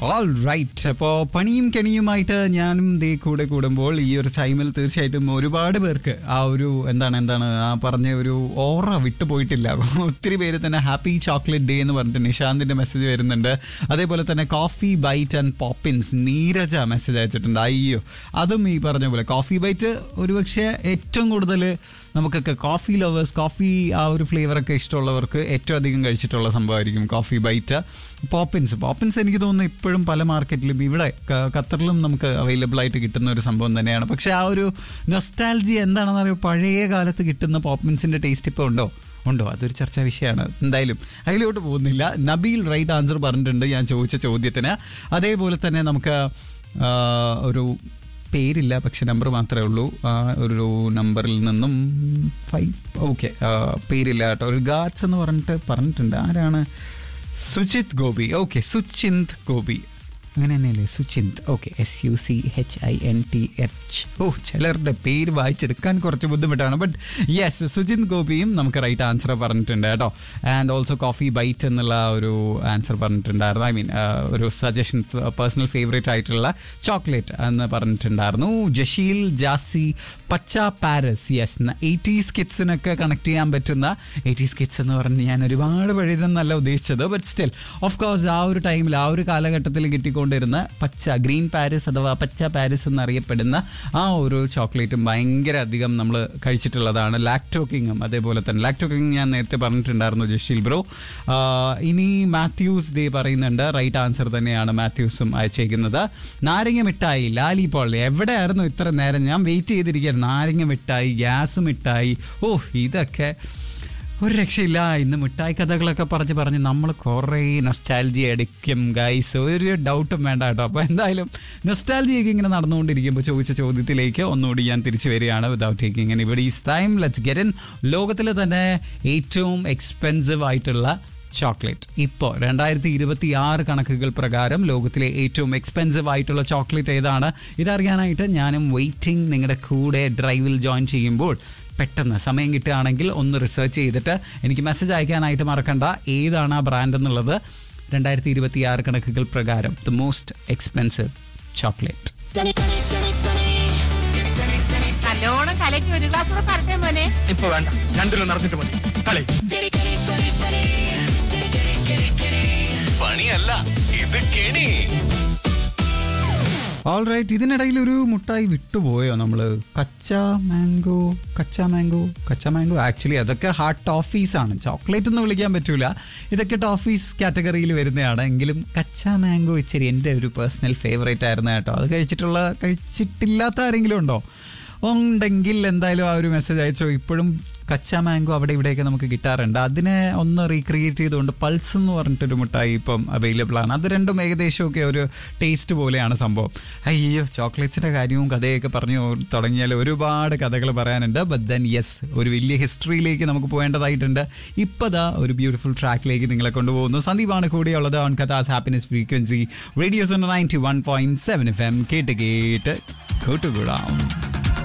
all right അപ്പോൾ പണിയും കെണിയുമായിട്ട് ഞാനും ദേ കൂടെ കൂടുമ്പോൾ ഈ ഒരു ടൈമിൽ തീർച്ചയായിട്ടും ഒരുപാട് പേർക്ക് ആ ഒരു എന്താണ് എന്താണ് ആ പറഞ്ഞ ഒരു ഓറ വിട്ടുപോയിട്ടില്ല ഒത്തിരി പേര് തന്നെ ഹാപ്പി ചോക്ലേറ്റ് ഡേ എന്ന് പറഞ്ഞിട്ട് നിഷാന്തിന്റെ മെസ്സേജ് വരുന്നുണ്ട് അതേപോലെ തന്നെ coffee bite and Poppins Neeraja message അയച്ചിട്ടുണ്ട് അയ്യോ അതും ഈ പറഞ്ഞ പോലെ കോഫി ബൈറ്റ് ഒരുപക്ഷെ ഏറ്റവും കൂടുതൽ നമുക്കൊക്കെ കോഫി ലവേഴ്സ് കോഫി ആ ഒരു ഫ്ലേവറൊക്കെ ഇഷ്ടമുള്ളവർക്ക് ഏറ്റവും അധികം കഴിച്ചിട്ടുള്ള സംഭവമായിരിക്കും കോഫി ബൈറ്റ് പോപ്പിൻസ് പോപ്പിൻസ് എനിക്ക് തോന്നുന്നു ഇപ്പോഴും പല മാർക്കറ്റിലും ഇവിടെ ക- ഖത്തറിലും നമുക്ക് അവൈലബിൾ ആയിട്ട് കിട്ടുന്ന ഒരു സംഭവം തന്നെയാണ് പക്ഷേ ആ ഒരു നൊസ്റ്റാലജി എന്താണെന്ന് അറിയുമോ പഴയ കാലത്ത് കിട്ടുന്ന പോപ്പിൻസിന്റെ ടേസ്റ്റ് ഇപ്പോൾ ഉണ്ടോ ഉണ്ടോ അതൊരു ചർച്ചാ വിഷയമാണ് എന്തായാലും അതിലോട്ട് പോകുന്നില്ല നബീൽ റൈറ്റ് ആൻസർ പറഞ്ഞിട്ടുണ്ട് ഞാൻ ചോദിച്ച ചോദ്യത്തിന് അതേപോലെ തന്നെ നമുക്ക് ആ, ഒരു പേരില്ല പക്ഷെ നമ്പർ മാത്രമേ ഉള്ളൂ ആ ഒരു നമ്പറിൽ നിന്നും ഫൈവ് ഓക്കെ പേരില്ല കേട്ടോ ഒരു ഗാറ്റ്സ് എന്ന് പറഞ്ഞിട്ട് പറഞ്ഞിട്ടുണ്ട് ആരാണ് സുജിത് ഗോപി ഓക്കെ സുചിന്ത് ഗോപി അങ്ങനെ തന്നെയല്ലേ Suchinth okay S U C H I N T H ഓ ചിലരുടെ പേര് വായിച്ചെടുക്കാൻ കുറച്ച് ബുദ്ധിമുട്ടാണ് ബട്ട് യെസ് സുജിന്ത് ഗോപിയും നമുക്ക് റൈറ്റ് ആൻസർ പറഞ്ഞിട്ടുണ്ട് കേട്ടോ ആൻഡ് ഓൾസോ കോഫി ബൈറ്റ് എന്നുള്ള ഒരു ആൻസർ പറഞ്ഞിട്ടുണ്ടായിരുന്നു ഐ മീൻ ഒരു സജഷൻ പേഴ്സണൽ ഫേവറേറ്റ് ആയിട്ടുള്ള ചോക്ലേറ്റ് എന്ന് പറഞ്ഞിട്ടുണ്ടായിരുന്നു ജഷീൽ ജാസി പച്ച പാരസ് യെസ് എയ്റ്റീസ് കിഡ്സിനൊക്കെ കണക്ട് ചെയ്യാൻ പറ്റുന്ന എയ്റ്റീസ് കിഡ്സ് എന്ന് പറഞ്ഞ് ഞാൻ ഒരുപാട് പഴയതെന്നല്ല ഉദ്ദേശിച്ചത് ബട്ട് സ്റ്റിൽ ഓഫ് കോഴ്സ് ആ ഒരു ടൈമിൽ ആ ഒരു കാലഘട്ടത്തിൽ കിട്ടിക്കൊണ്ടിരുന്ന പച്ച ഗ്രീൻ പാരിസ് അഥവാ പച്ച പാരിസ് എന്നറിയപ്പെടുന്ന ആ ഒരു ചോക്ലേറ്റും ഭയങ്കര അധികം നമ്മൾ കഴിച്ചിട്ടുള്ളതാണ് ലാക്ടോക്കിങ്ങും അതേപോലെ തന്നെ ലാക്ടോക്കിങ് ഞാൻ നേരത്തെ പറഞ്ഞിട്ടുണ്ടായിരുന്നു ജഷീൽ ബ്രോ ഇനി മാത്യൂസ് ദേ പറയുന്നുണ്ട് റൈറ്റ് ആൻസർ തന്നെയാണ് മാത്യൂസും അയച്ചേക്കുന്നത് നാരങ്ങ മിഠായി ലാലിപ്പോൾ എവിടെയായിരുന്നു ഇത്ര നേരം ഞാൻ വെയിറ്റ് ചെയ്തിരിക്കുകയായിരുന്നു നാരങ്ങ മിഠായി ഗ്യാസ് മിഠായി ഓ ഇതൊക്കെ ഒരു രക്ഷയില്ല ഇന്ന് മിഠായി കഥകളൊക്കെ പറഞ്ഞ് പറഞ്ഞ് നമ്മൾ കുറേ നൊസ്റ്റാലജി അടിക്കും ഗൈസ് ഒരു ഡൗട്ടും വേണ്ട കേട്ടോ അപ്പോൾ എന്തായാലും നൊസ്റ്റാലജിയൊക്കെ ഇങ്ങനെ നടന്നുകൊണ്ടിരിക്കുമ്പോൾ ചോദിച്ച ചോദ്യത്തിലേക്ക് ഒന്നുകൂടി ഞാൻ തിരിച്ചു വരികയാണ് without taking anybody time let's get in ലോകത്തിലെ തന്നെ ഏറ്റവും എക്സ്പെൻസീവ് ആയിട്ടുള്ള ചോക്ലേറ്റ് ഇപ്പോൾ രണ്ടായിരത്തി ഇരുപത്തി ആറ് കണക്കുകൾ പ്രകാരം ലോകത്തിലെ ഏറ്റവും എക്സ്പെൻസീവ് ആയിട്ടുള്ള ചോക്ലേറ്റ് ഏതാണ് ഇതറിയാനായിട്ട് ഞാനും വെയിറ്റിംഗ് നിങ്ങളുടെ കൂടെ ഡ്രൈവിൽ ജോയിൻ ചെയ്യുമ്പോൾ പെട്ടെന്ന് സമയം കിട്ടുകയാണെങ്കിൽ ഒന്ന് റിസർച്ച് ചെയ്തിട്ട് എനിക്ക് മെസ്സേജ് അയക്കാനായിട്ട് മറക്കണ്ട ഏതാണ് ആ ബ്രാൻഡ് എന്നുള്ളത് രണ്ടായിരത്തി ഇരുപത്തി ആറ് കണക്കുകൾ പ്രകാരം ദ മോസ്റ്റ് എക്സ്പെൻസീവ് ചോക്ലേറ്റ് നല്ലോണം കലക്കി ഒരു ഗ്ലാസ് കൂടെ പറഞ്ഞേ മോനെ ഇപ്പൊ വേണ്ട രണ്ടിലും നടന്നിട്ട് മതി കളി പണിയല്ല ഇത് കെണി ഓൾ റൈറ്റ് ഇതിനിടയിൽ ഒരു മുട്ടായി വിട്ടുപോയോ നമ്മൾ കച്ച mango Kacha mango Kacha mango actually അതൊക്കെ ഹാർട്ട് ടോഫീസ് ആണ് ചോക്ലേറ്റ് എന്ന് വിളിക്കാൻ പറ്റൂല ഇതൊക്കെ ടോഫീസ് കാറ്റഗറിയിൽ വരുന്നതാണ് എങ്കിലും കച്ച മാംഗോ ഇച്ചിരി എൻ്റെ ഒരു പേഴ്സണൽ ഫേവറേറ്റ് ആയിരുന്നു കേട്ടോ അത് കഴിച്ചിട്ടുള്ള കഴിച്ചിട്ടില്ലാത്ത ആരെങ്കിലും ഉണ്ടോ ഉണ്ടെങ്കിൽ എന്തായാലും ആ ഒരു മെസ്സേജ് അയച്ചോ ഇപ്പോഴും കച്ച മാംഗോ അവിടെ ഇവിടെയൊക്കെ നമുക്ക് കിട്ടാറുണ്ട് അതിനെ ഒന്ന് റീക്രിയേറ്റ് ചെയ്തുകൊണ്ട് പൾസ് എന്ന് പറഞ്ഞിട്ടൊരു മിഠായി ഇപ്പം അവൈലബിൾ ആണ് അത് രണ്ടും ഏകദേശമൊക്കെ ഒരു ടേസ്റ്റ് പോലെയാണ് സംഭവം അയ്യോ ചോക്ലേറ്റ്സിൻ്റെ കാര്യവും കഥയൊക്കെ പറഞ്ഞു തുടങ്ങിയാൽ ഒരുപാട് കഥകൾ പറയാനുണ്ട് ബട്ട് ദെൻ യെസ് ഒരു വലിയ ഹിസ്റ്ററിയിലേക്ക് നമുക്ക് പോകേണ്ടതായിട്ടുണ്ട് ഇപ്പോൾ ദാ ഒരു ബ്യൂട്ടിഫുൾ ട്രാക്കിലേക്ക് നിങ്ങളെ കൊണ്ടുപോകുന്നു സന്ദീപാണ് കൂടെയുള്ളത് ഓൺ കഥാസ് happiness frequency radio's ninety one point seven F M കേട്ട് കേട്ട് കൂട്ടുകൂടാം